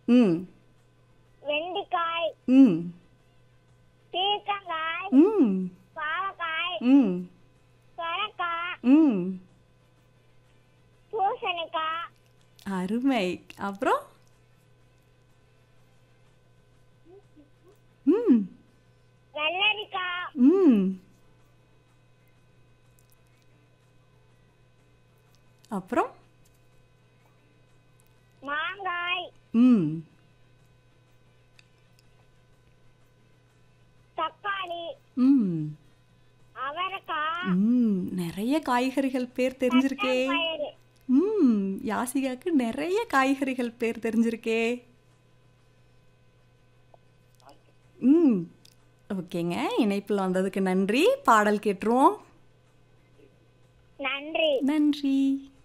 ம் வெண்டிக்காய் ம் பீர்க்கங்காய் ம் பாவக்காய் ம் சொரக்காய் ம் பூசணிக்காய் அருமை அப்புறம் ம் வெள்ளரிக்காய் ம் அப்புறம் மாங்காய் ம் தக்காளி ம் அவரைக்காய் ம் நிறைய காய்கறிகள் பேர் தெரிஞ்சிருக்கே பயிறு ம் யாசிகாக்கு நிறைய காய்கறிகள் பேர் தெரிஞ்சிருக்கே ம் ஓகேங்க இணைப்பில் வந்ததுக்கு நன்றி பாடல் கேட்டுருவோம் நன்றி நன்றி